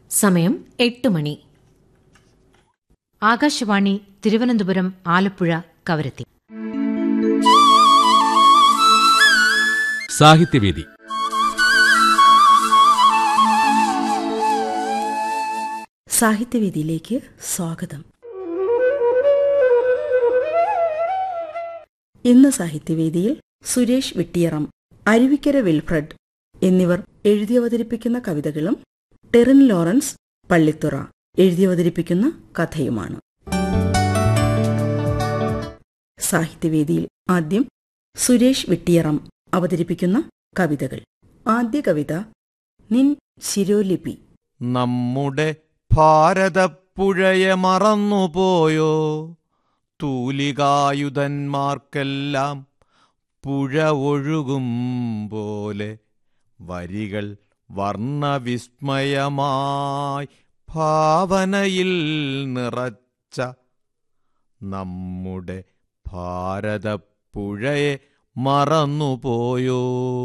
സമയം എട്ട് മണി ആകാശവാണി തിരുവനന്തപുരം ആലപ്പുഴ കവരത്തി സാഹിത്യവേദി സാഹിത്യവേദിയിലേക്ക് സ്വാഗതം ഇന്ന് സാഹിത്യവേദിയിൽ സുരേഷ് വിട്ടിയറം അരുവിക്കര വിൽഫ്രഡ് എന്നിവർ എഴുതിയവതരിപ്പിക്കുന്ന കവിതകളും ടെറിൻ ലോറൻസ് പള്ളിത്തുറ എഴുതിയവതരിപ്പിക്കുന്ന കഥയുമാണ് സാഹിത്യവേദിയിൽ ആദ്യം സുരേഷ് വിട്ടിയറം അവതരിപ്പിക്കുന്ന കവിതകൾ ആദ്യ കവിത നിൻ ശിരോലിപി നമ്മുടെ ഭാരതപ്പുഴയെ മറന്നുപോയോ തൂലികായുധന്മാർക്കെല്ലാം പുഴ ഒഴുകും പോലെ വരികൾ വർണ്ണവിസ്മയമായി ഭാവനയിൽ നിറച്ച നമ്മുടെ ഭാരതപ്പുഴയെ മറന്നുപോയോ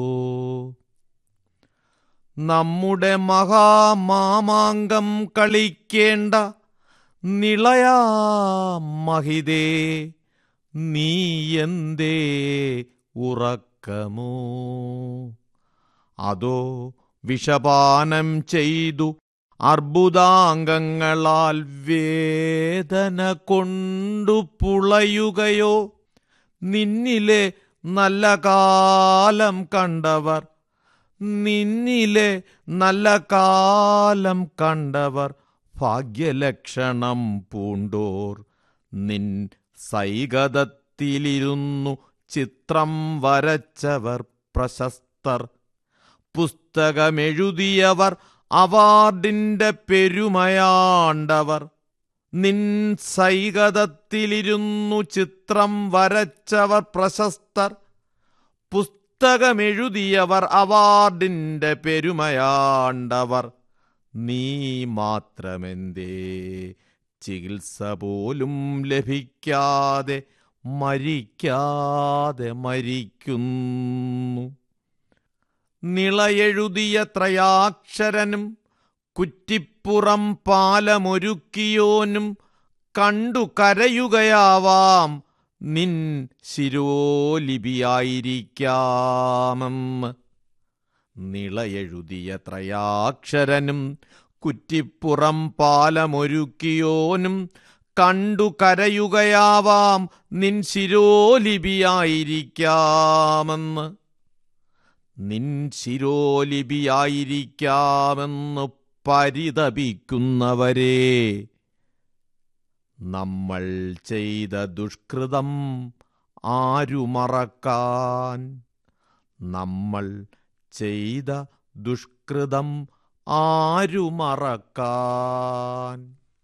നമ്മുടെ മഹാമാമാങ്കം കളിക്കേണ്ട നിളയാ മഹിതേ നീ എന്തേ ഉറക്കമോ അതോ വിഷപാനം ചെയ്തു അർബുദാംഗങ്ങളാൽ വേദന കൊണ്ടു പുളയുകയോ നിന്നിലെ നല്ല കാലം കണ്ടവർ നിന്നിലെ നല്ല കാലം കണ്ടവർ ഭാഗ്യലക്ഷണം പൂണ്ടോർ നിൻ സൈകതത്തിലിരുന്നു ചിത്രം വരച്ചവർ പ്രശസ്തർ പുസ്തകമെഴുതിയവർ അവാർഡിന്റെ പെരുമയാണ്ടവർ നിൻ സൈകതത്തിലിരുന്നു ചിത്രം വരച്ചവർ പ്രശസ്തർ പുസ്തകമെഴുതിയവർ അവാർഡിന്റെ പെരുമയാണ്ടവർ നീ മാത്രമെന്തേ ചികിത്സ പോലും ലഭിക്കാതെ മരിക്കാതെ മരിക്കുന്നു നിളയെഴുതിയ ത്രയാക്ഷരനും കുറ്റിപ്പുറം പാലമൊരുക്കിയോനും കണ്ടു കരയുകയാവാം നിൻ ശിരോലിപിയായിരിക്കാമെന്ന് നിളയെഴുതിയ ത്രയാക്ഷരനും കുറ്റിപ്പുറം പാലമൊരുക്കിയോനും കണ്ടു കരയുകയാവാം നിൻ ശിരോലിപിയായിരിക്കാമെന്ന് നിൻ ശിരോലിപിയായിരിക്കാമെന്ന് പരിതപിക്കുന്നവരെ നമ്മൾ ചെയ്ത ദുഷ്കൃതം ആരു മറക്കാൻ നമ്മൾ ചെയ്ത ദുഷ്കൃതം ആരു മറക്കാൻ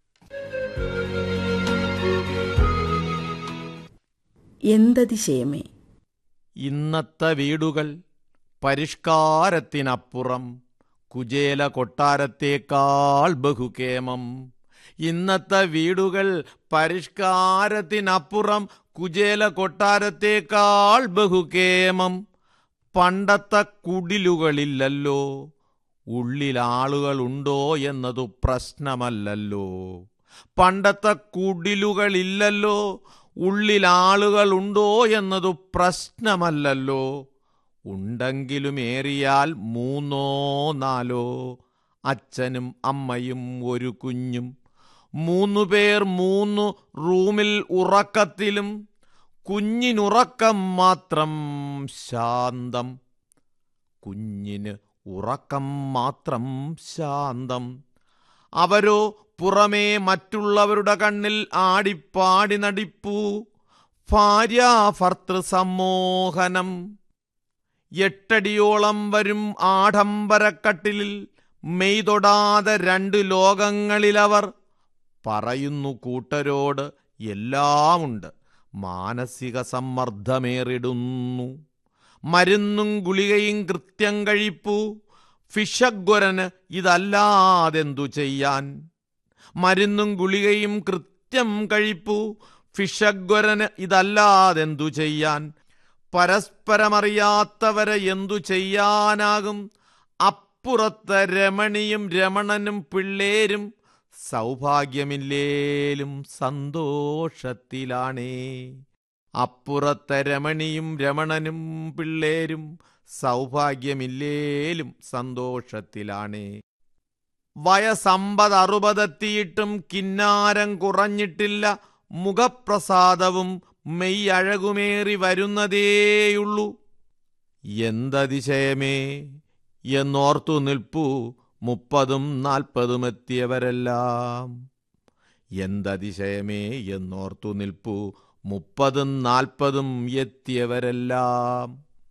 എന്തതിശയമേ ഇന്നത്തെ വീടുകൾ പരിഷ്കാരത്തിനപ്പുറം കുചേല കൊട്ടാരത്തേക്കാൾ ബഹുകേമം ഇന്നത്തെ വീടുകൾ പരിഷ്കാരത്തിനപ്പുറം കുചേല കൊട്ടാരത്തേക്കാൾ ബഹുകേമം പണ്ടത്തെ കുടിലുകളില്ലല്ലോ ഉള്ളിൽ ആളുകളുണ്ടോ എന്നതു പ്രശ്നമല്ലല്ലോ പണ്ടത്തെ കുടിലുകളില്ലല്ലോ ഉള്ളിൽ ആളുകളുണ്ടോ എന്നതു പ്രശ്നമല്ലല്ലോ ഉണ്ടെങ്കിലും ഏറിയാൽ മൂന്നോ നാലോ അച്ഛനും അമ്മയും ഒരു കുഞ്ഞും മൂന്നു പേർ മൂന്നു റൂമിൽ ഉറക്കത്തിലും കുഞ്ഞിനുറക്കം മാത്രം ശാന്തം കുഞ്ഞിന് ഉറക്കം മാത്രം ശാന്തം അവരോ പുറമേ മറ്റുള്ളവരുടെ കണ്ണിൽ ആടിപ്പാടി നടിപ്പൂ ഭാര്യാഭർത്തൃ സമ്മോഹനം എട്ടടിയോളം വരും ആഡംബരക്കട്ടിലിൽ മെയ്തൊടാതെ രണ്ട് ലോകങ്ങളിലവർ പറയുന്നു കൂട്ടരോട് എല്ലാമുണ്ട് മാനസിക സമ്മർദ്ദമേറിടുന്നു മരുന്നും ഗുളികയും കൃത്യം കഴിപ്പൂ ഫിഷഗ്വരന് ഇതല്ലാതെന്തു ചെയ്യാൻ മരുന്നും ഗുളികയും കൃത്യം കഴിപ്പൂ ഫിഷഗ്വരന് ഇതല്ലാതെന്തു ചെയ്യാൻ പരസ്പരമറിയാത്തവരെ എന്തു ചെയ്യാനാകും അപ്പുറത്തെ രമണിയും രമണനും പിള്ളേരും സൗഭാഗ്യമില്ലേലും സന്തോഷത്തിലാണേ അപ്പുറത്തെ രമണിയും രമണനും പിള്ളേരും സൗഭാഗ്യമില്ലേലും സന്തോഷത്തിലാണേ വയസമ്പത് അറുപതെത്തിയിട്ടും കിന്നാരം കുറഞ്ഞിട്ടില്ല മുഖപ്രസാദവും മെയ്യഴകുമേറി വരുന്നതേയുള്ളൂ എന്തതിശയമേ എന്നോർത്തു നിൽപ്പൂ മുപ്പതും നാൽപ്പതും എത്തിയവരെല്ലാം എന്തതിശയമേ എന്നോർത്തു നിൽപ്പൂ മുപ്പതും നാൽപ്പതും എത്തിയവരെല്ലാം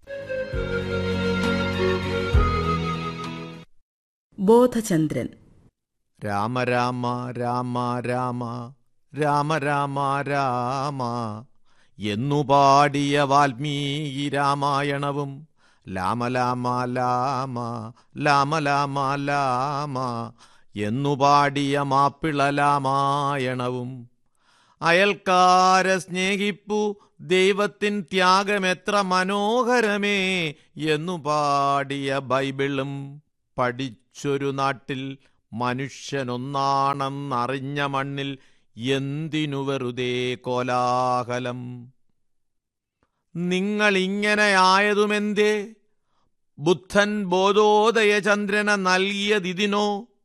ബോധചന്ദ്രൻ രാമ രാമ രാമ രാമ രാമ രാമ രാമ എന്നു പാടിയ വാൽമീകി രാമായണവും ലാമ ലാമ ലാമ ലാമ ലാമ ലാമ എന്നു പാടിയ മാപ്പിള രാമായണവും അയൽക്കാരെ സ്നേഹിപ്പു ദൈവത്തിൻ ത്യാഗമെത്ര മനോഹരമേ എന്നു പാടിയ ബൈബിളും പഠിച്ചൊരു നാട്ടിൽ മനുഷ്യനൊന്നാണെന്നറിഞ്ഞ മണ്ണിൽ എന്തിനു വെറുതെ കോലാഹലം നിങ്ങളിങ്ങനെയായതുമെന്തേ ബുദ്ധൻ ബോധോദയചന്ദ്രന നൽകിയതിനോ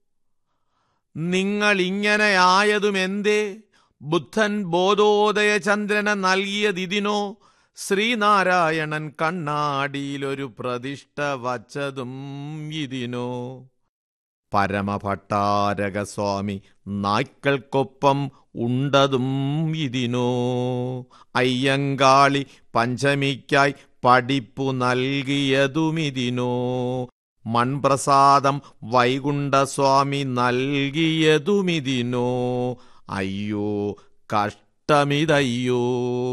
നിങ്ങളിങ്ങനെയായതുമെന്തേ ബുദ്ധൻ ബോധോദയചന്ദ്രന നൽകിയതിനോ ശ്രീനാരായണൻ കണ്ണാടിയിലൊരു പ്രതിഷ്ഠ വച്ചതും ഇതിനോ പരമഭട്ടാരകസ്വാമി നായ്ക്കൾക്കൊപ്പം ഉണ്ടതും ഇതിനോ അയ്യങ്കാളി പഞ്ചമിക്കായി പഠിപ്പു നൽകിയതുമിതിനോ മൺപ്രസാദം വൈകുണ്ഠസ്വാമി നൽകിയതുമിതിനോ അയ്യോ കഷ്ടമിതയ്യോ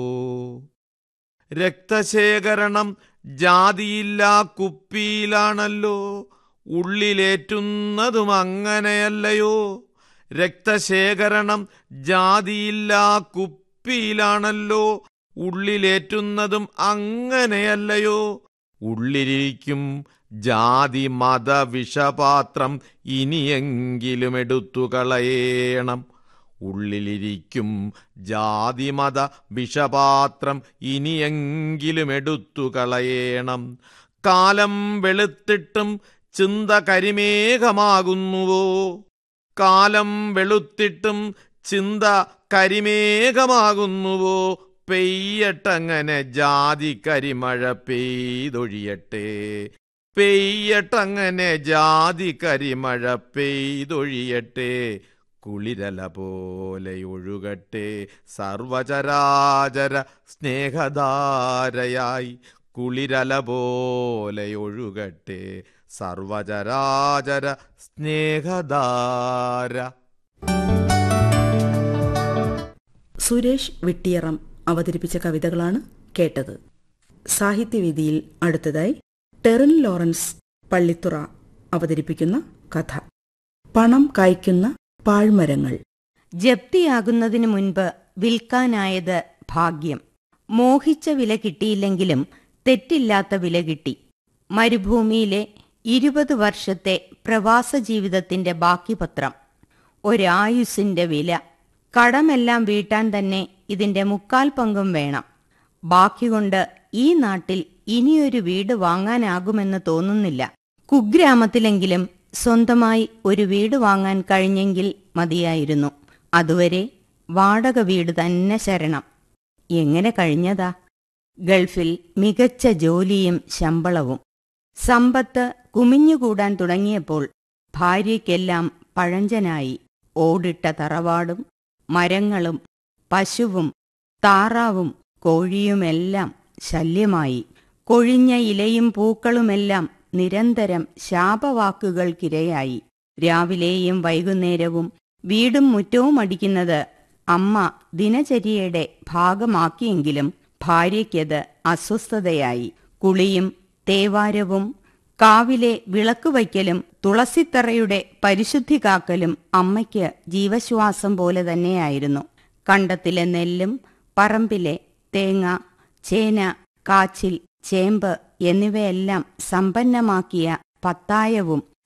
രക്തശേഖരണം ജാതിയില്ലാ കുപ്പിയിലാണല്ലോ ഉള്ളിലേറ്റുന്നതും അങ്ങനെയല്ലയോ രക്തശേഖരണം ജാതിയില്ലാ കുപ്പിയിലാണല്ലോ ഉള്ളിലേറ്റുന്നതും അങ്ങനെയല്ലയോ ഉള്ളിലിരിക്കും ജാതി മത വിഷപാത്രം ഇനിയെങ്കിലും എടുത്തു കളയേണം ഉള്ളിലിരിക്കും ജാതിമത വിഷപാത്രം ഇനിയെങ്കിലും എടുത്തു കളയേണം കാലം വെളുത്തിട്ടും ചിന്ത കരിമേഘമാകുന്നുവോ കാലം വെളുത്തിട്ടും ചിന്ത കരിമേഘമാകുന്നുവോ പെയ്യട്ടങ്ങനെ ജാതി കരിമഴ പെയ്തൊഴിയട്ടെ പെയ്യട്ടങ്ങനെ ജാതി കരിമഴ പെയ്തൊഴിയട്ടെ കുളിരല പോലെ ഒഴുകട്ടെ സർവചരാചര സ്നേഹധാരയായി കുളിരല പോലെ ഒഴുകട്ടെ സർവചരാചര സ്നേഹധാര സുരേഷ് വിട്ടിയറം അവതരിപ്പിച്ച കവിതകളാണ് കേട്ടത് സാഹിത്യവേദിയിൽ അടുത്തതായി ടെറിൻ ലോറൻസ് പള്ളിത്തുറ അവതരിപ്പിക്കുന്ന കഥ പണം കായ്ക്കുന്ന പാഴ്മരങ്ങൾ ജപ്തിയാകുന്നതിനു മുൻപ് വിൽക്കാനായത് ഭാഗ്യം മോഹിച്ച വില കിട്ടിയില്ലെങ്കിലും തെറ്റില്ലാത്ത വില കിട്ടി മരുഭൂമിയിലെ ഇരുപത് വർഷത്തെ പ്രവാസ ജീവിതത്തിന്റെ ബാക്കി പത്രം ഒരായുസിന്റെ വില കടമെല്ലാം വീട്ടാൻ തന്നെ ഇതിന്റെ മുക്കാൽ പങ്കും വേണം ബാക്കി കൊണ്ട് ഈ നാട്ടിൽ ഇനിയൊരു വീട് വാങ്ങാനാകുമെന്ന് തോന്നുന്നില്ല കുഗ്രാമത്തിലെങ്കിലും സ്വന്തമായി ഒരു വീട് വാങ്ങാൻ കഴിഞ്ഞെങ്കിൽ മതിയായിരുന്നു അതുവരെ വാടക വീട് തന്നെ ശരണം എങ്ങനെ കഴിഞ്ഞതാ ഗൾഫിൽ മികച്ച ജോലിയും ശമ്പളവും സമ്പത്ത് കുമിഞ്ഞുകൂടാൻ തുടങ്ങിയപ്പോൾ ഭാര്യയ്ക്കെല്ലാം പഴഞ്ചനായി ഓടിട്ട തറവാടും മരങ്ങളും പശുവും താറാവും കോഴിയുമെല്ലാം ശല്യമായി കൊഴിഞ്ഞ ഇലയും പൂക്കളുമെല്ലാം നിരന്തരം ശാപവാക്കുകൾക്കിരയായി രാവിലെയും വൈകുന്നേരവും വീടും മുറ്റവും അടിക്കുന്നത് അമ്മ ദിനചര്യയുടെ ഭാഗമാക്കിയെങ്കിലും ഭാര്യയ്ക്കത് അസ്വസ്ഥതയായി കുളിയും തേവാരവും കാവിലെ വിളക്ക് വയ്ക്കലും തുളസിത്തറയുടെ പരിശുദ്ധി കാക്കലും അമ്മയ്ക്ക് ജീവശ്വാസം പോലെ തന്നെയായിരുന്നു കണ്ടത്തിലെ നെല്ലും പറമ്പിലെ തേങ്ങ ചേന കാച്ചിൽ ചേമ്പ് എന്നിവയെല്ലാം സമ്പന്നമാക്കിയ പത്തായവും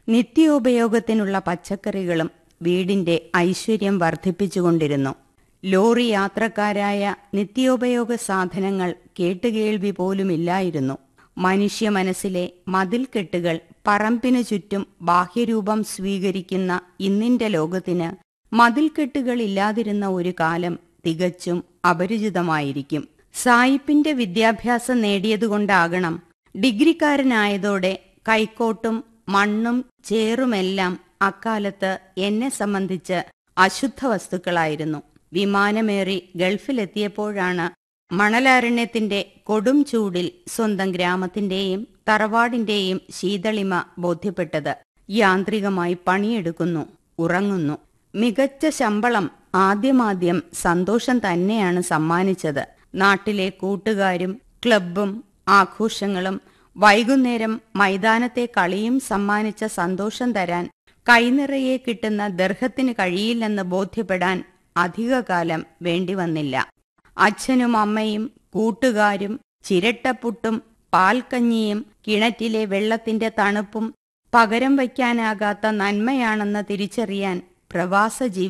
നിത്യോപയോഗത്തിനുള്ള പച്ചക്കറികളും വീടിന്റെ ഐശ്വര്യം വർദ്ധിപ്പിച്ചുകൊണ്ടിരുന്നു ലോറി യാത്രക്കാരായ നിത്യോപയോഗ സാധനങ്ങൾ കേട്ടുകേൾവി പോലുമില്ലായിരുന്നു മനുഷ്യ മനസ്സിലെ മതിൽക്കെട്ടുകൾ പറമ്പിനു ചുറ്റും ബാഹ്യരൂപം സ്വീകരിക്കുന്ന ഇന്നിന്റെ ലോകത്തിന് മതിൽക്കെട്ടുകളില്ലാതിരുന്ന ഒരു കാലം തികച്ചും അപരിചിതമായിരിക്കും സായിപ്പിന്റെ വിദ്യാഭ്യാസം നേടിയതുകൊണ്ടാകണം ഡിഗ്രിക്കാരനായതോടെ കൈക്കോട്ടും മണ്ണും ചേറുമെല്ലാം അക്കാലത്ത് എന്നെ സംബന്ധിച്ച് അശുദ്ധ വസ്തുക്കളായിരുന്നു വിമാനമേറി ഗൾഫിലെത്തിയപ്പോഴാണ് മണലാരണ്യത്തിന്റെ കൊടും ചൂടിൽ സ്വന്തം ഗ്രാമത്തിന്റെയും തറവാടിന്റെയും ശീതളിമ ബോധ്യപ്പെട്ടത് യാന്ത്രികമായി പണിയെടുക്കുന്നു ഉറങ്ങുന്നു മികച്ച ശമ്പളം ആദ്യമാദ്യം സന്തോഷം തന്നെയാണ് സമ്മാനിച്ചത് നാട്ടിലെ കൂട്ടുകാരും ക്ലബും ആഘോഷങ്ങളും വൈകുന്നേരം മൈതാനത്തെ കളിയും സമ്മാനിച്ച സന്തോഷം തരാൻ കൈനിറയെ കിട്ടുന്ന ദർഹത്തിന് കഴിയില്ലെന്ന് ബോധ്യപ്പെടാൻ അധികകാലം വേണ്ടിവന്നില്ല അച്ഛനും അമ്മയും കൂട്ടുകാരും ചിരട്ടപ്പുട്ടും പാൽക്കഞ്ഞിയും കിണറ്റിലെ വെള്ളത്തിന്റെ തണുപ്പും പകരം വയ്ക്കാനാകാത്ത നന്മയാണെന്ന് തിരിച്ചറിയാൻ പ്രവാസ